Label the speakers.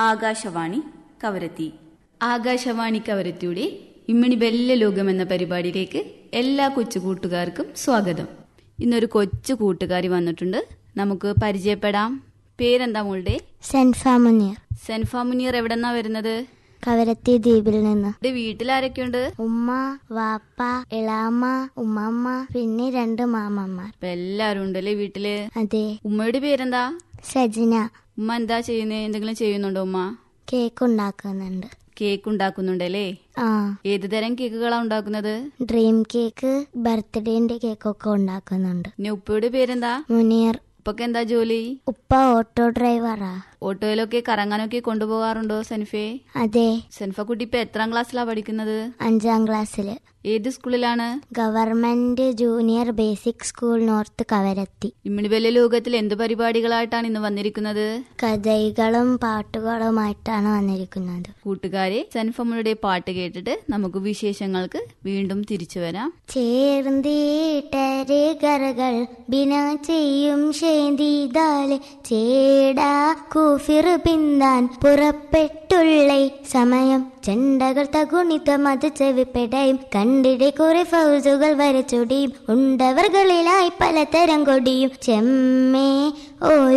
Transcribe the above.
Speaker 1: ആകാശവാണി കവരത്തി ആകാശവാണി കവരത്തിയുടെ ഇമ്മണി ബെല്ല ലോകം എന്ന പരിപാടിയിലേക്ക് എല്ലാ കൊച്ചു കൂട്ടുകാർക്കും സ്വാഗതം ഇന്നൊരു കൊച്ചു കൂട്ടുകാരി വന്നിട്ടുണ്ട് നമുക്ക് പരിചയപ്പെടാം പേരെന്താ മോളുടെ
Speaker 2: സെൻഫ മുനീർ
Speaker 1: സെൻഫ മുനീർ എവിടെന്നാ വരുന്നത്
Speaker 2: കവരത്തി ദ്വീപിൽ നിന്ന്
Speaker 1: ഇവിടെ വീട്ടിലാരൊക്കെയുണ്ട്
Speaker 2: ഉമ്മ വാപ്പ ഇളാമ്മ ഉമ്മമ്മ പിന്നെ രണ്ട് മാമന്മാർ
Speaker 1: ഇപ്പൊ എല്ലാരും ഉണ്ടല്ലേ വീട്ടില്
Speaker 2: അതെ
Speaker 1: ഉമ്മയുടെ പേരെന്താ
Speaker 2: സജന
Speaker 1: ഉമ്മ എന്താ ചെയ്യുന്നേ എന്തെങ്കിലും ചെയ്യുന്നുണ്ടോ ഉമ്മ
Speaker 2: കേക്ക് ഉണ്ടാക്കുന്നുണ്ട്
Speaker 1: കേക്ക് ഉണ്ടാക്കുന്നുണ്ടല്ലേ
Speaker 2: ആ
Speaker 1: ഏത് തരം കേക്കുകളാ ഉണ്ടാക്കുന്നത്
Speaker 2: ഡ്രീം കേക്ക് ബർത്ത്ഡേന്റെ കേക്കൊക്കെ ഉണ്ടാക്കുന്നുണ്ട്
Speaker 1: പിന്നെ ഉപ്പയുടെ പേരെന്താ
Speaker 2: മുനീർ
Speaker 1: ഉപ്പൊക്കെ എന്താ ജോലി
Speaker 2: ഉപ്പ ഓട്ടോ ഡ്രൈവറാ
Speaker 1: ഓട്ടോയിലൊക്കെ കറങ്ങാനൊക്കെ കൊണ്ടുപോകാറുണ്ടോ സെൻഫെ
Speaker 2: അതെ
Speaker 1: സെൻഫ കുട്ടി ഇപ്പൊ എത്രാം ക്ലാസ്സിലാ പഠിക്കുന്നത്
Speaker 2: അഞ്ചാം ക്ലാസ്സില്
Speaker 1: ഏത് സ്കൂളിലാണ്
Speaker 2: government junior basic school north Kavaratti
Speaker 1: ഇമ്മിണിബെല്ല ലോകത്തിൽ എന്ത് പരിപാടികളായിട്ടാണ് ഇന്ന് വന്നിരിക്കുന്നത്
Speaker 2: കഥകളും പാട്ടുകളുമായിട്ടാണ് വന്നിരിക്കുന്നത്
Speaker 1: കൂട്ടുകാരെ സെൻഫമ്മയുടെ പാട്ട് കേട്ടിട്ട് നമുക്ക് വിശേഷങ്ങൾക്ക് വീണ്ടും തിരിച്ചു വരാം
Speaker 2: ചേർന്നീട്ടരെ കറകൾ ബിന ചെയ്യും ശേന്തിതാലെ ചേടാ കൂഫിർ പിന്താൻ പുറപ്പെട്ടുള്ളേ സമയം ചെണ്ടകൾ തകുണിത്തം അത് ചെവിപ്പെടയും കണ്ടിടെ കുറെ ഫൗസുകൾ വരച്ചൊടിയും ഉണ്ടവർകളിലായി പലതരം കൊടിയും ചെമ്മേ ഒരു